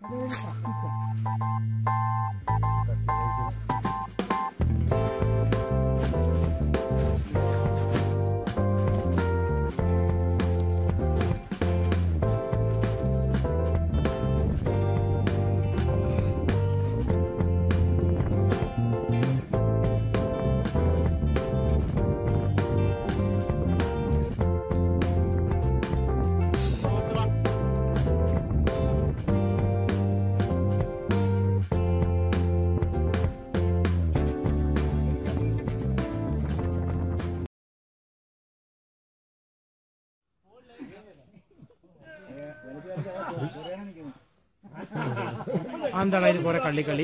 എന്താണ് അതിൽ കുറെ കള്ളി കളി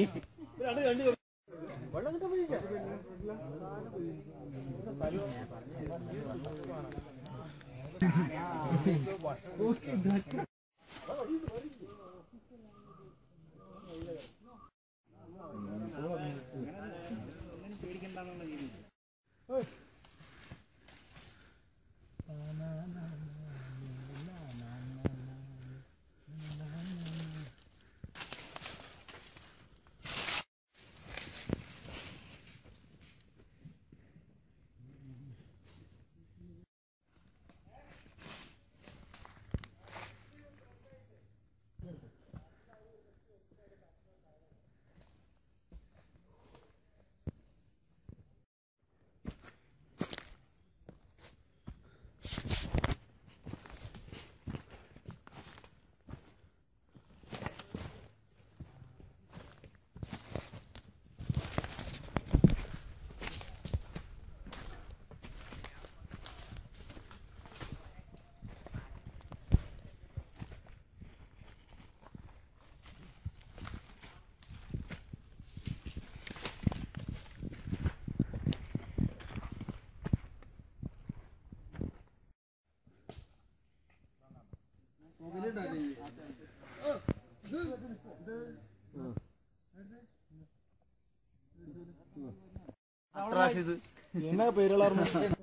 എന്നാ പേരുകളാർന്നു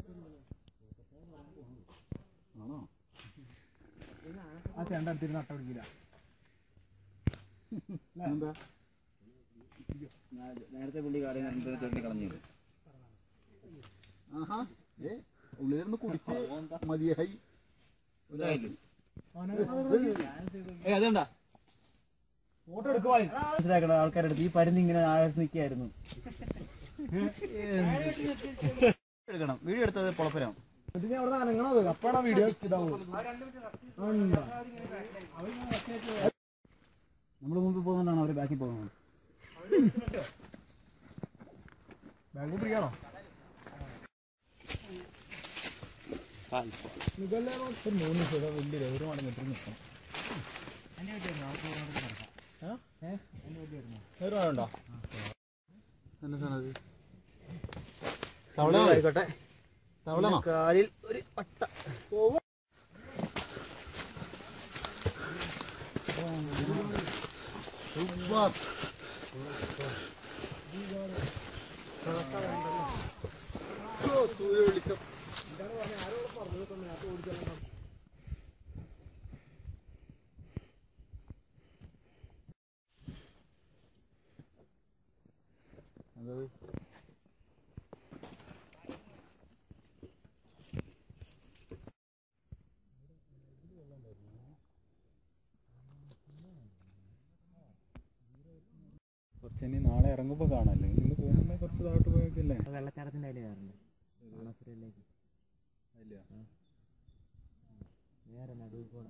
ആ ചേണ്ട അടുത്തിരുന്ന് അട്ട പിടിക്കില്ല എന്താ നേരത്തെ പുള്ളി കാര്യം ചെണ്ടി കളഞ്ഞു ആഹാ ഏ ഉള്ളിലിരുന്ന് കുടിച്ച് മതിയായി ഏ അതുണ്ട ഫോട്ടോ എടുക്കുവാ മനസ്സിലാക്കണം ആൾക്കാരുടെ അടുത്ത് ഈ പരുന്ന് ഇങ്ങനെ ആഴ്ച നിൽക്കായിരുന്നു എടുക്കണം വീഡിയോ എടുത്തത് പൊളപ്പരാം ഇതിന് അവിടെ അനങ്ങണത് അപ്പാടാ വീഡിയോ ഇതാവും നമ്മൾ മുമ്പിൽ പോകുന്നതാണ് അവർ ബാക്കിൽ പോകുന്നത് ബാംഗ്ലൂർ പിടിക്കാണോ ഇതെല്ലാം ഒരു മൂന്ന് ദിവസം വലിയ ഗൗരവമാണ് കെട്ടി നിൽക്കണം ഉണ്ടോ തവള ആയിക്കോട്ടെ തവളാണോ കാലിൽ ഒരു പട്ട സൂപ്പർ ഓ, സൂര്യ വെളിച്ചം. കുറച്ചിനി നാളെ ഇറങ്ങുമ്പോ കാണാല്ലേ ഇന്ന് പോകുമ്പോ കുറച്ച് താഴോട്ട് പോയേക്കല്ലേ വെള്ളച്ചാട്ടത്തിന്റെ അതിൽ കയറുന്നത് മണപ്പുരയിലേക്ക് നേരെ നടുവിൽ കൂടെ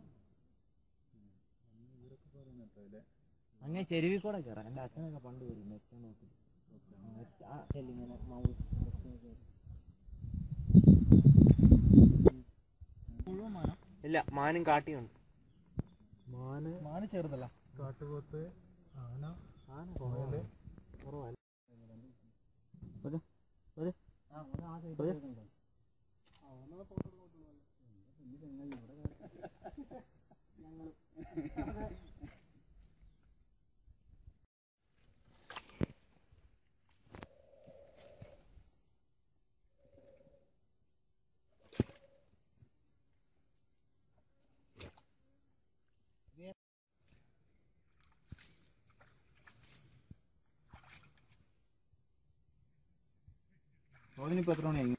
അങ്ങനെ ചെരുവിൽ കൂടെ കയറാം എന്റെ അച്ഛനൊക്കെ പണ്ട് വരും നെറ്റ് നോക്കി ആ ചെല്ലിങ്ങനെ മൗസ് ഇല്ല മാനും കാട്ടിയുണ്ട് മാന് മാന് ചെറുതല്ല കാട്ടുപോത്ത് ആന ആന കുറവല്ലേ കുറവല്ല ഓനിപ്പോ എത്ര മണിയായി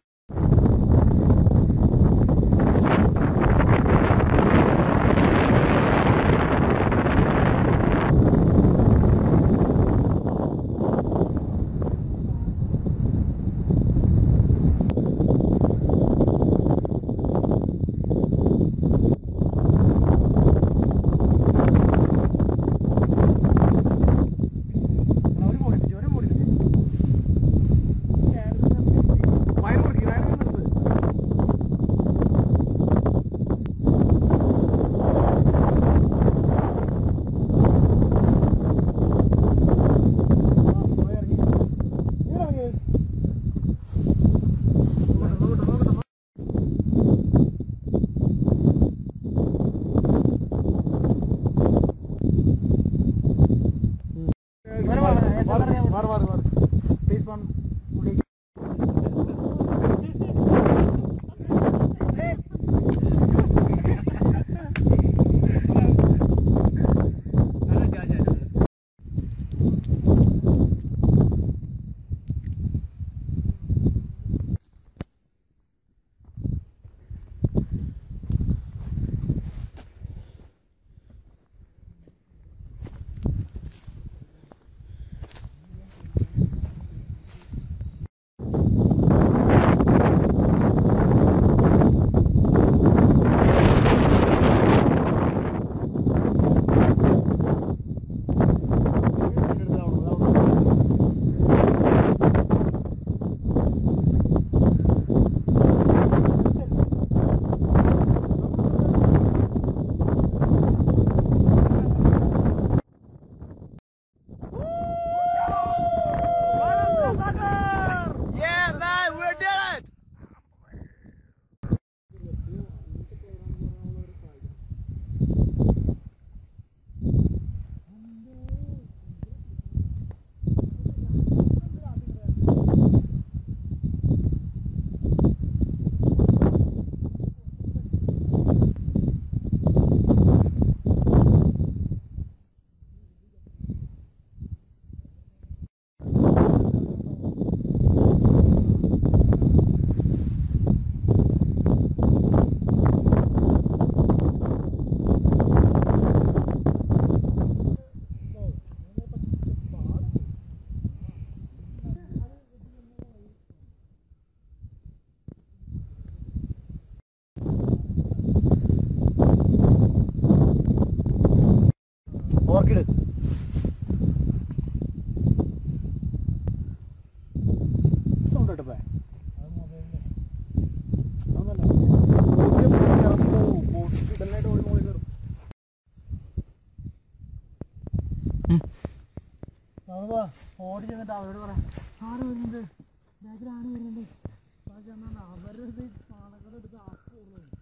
ഒരു പൊടിപ്പിച്ചു ഒരു പൊടിപ്പിച്ചു വയറ് മുറുക്കി വയറ് മുറുക്കി മാറി മാറി മാറി പ്ലീസ് വൺ ഓർക്കിഡ് സൗണ്ട് കേട്ടപ്പേ ഓടി ചെന്നിട്ട് അവരോട് പറയാം ആര് വരുന്നുണ്ട് ബാക്കിൽ ആര് വരുന്നുണ്ട് അവരുടെ പാലക്കട എടുത്ത് ആക്കി